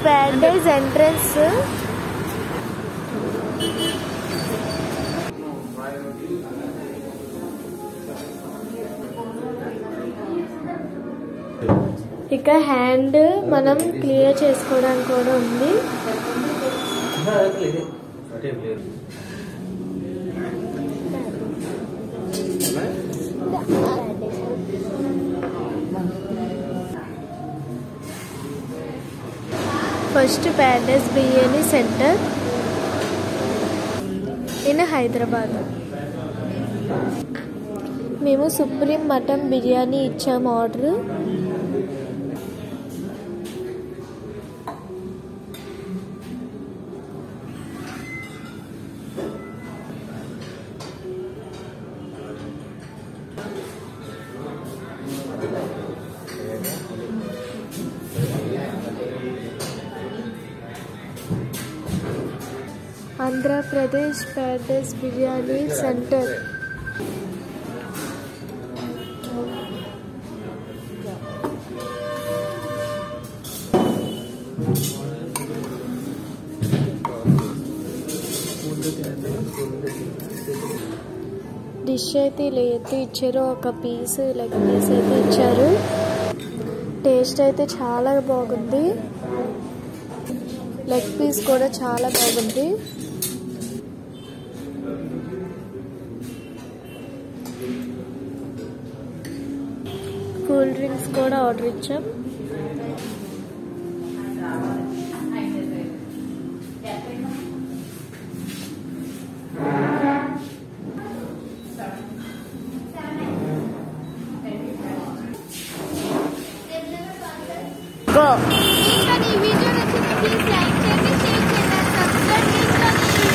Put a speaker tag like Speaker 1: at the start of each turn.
Speaker 1: Paradise entrance ఇక hand మనం clear చేసుకోవడానికి కూడా ఉంది first Paradise biryani centre in Hyderabad మేము సుప్రీం మటన్ బిర్యానీ ఇచ్చాము order Andhra Pradesh Paradise biryani centre dish అయితే ఇలా ఎత్తి ఇచ్చారు ఒక పీస్ లెగ్ పీస్ అయితే ఇచ్చారు టేస్ట్ అయితే చాలా బాగుంది లెగ్ పీస్ కూడా చాలా బాగుంది కూల్ డ్రింక్స్ కూడా ఆర్డర్ ఇచ్చాం గో
Speaker 2: ఇంకా ఈ వీడియో నచ్చితే ప్లీజ్ లైక్ చేయండి షేర్ చేయండి సబ్స్క్రైబ్ చేసుకోండి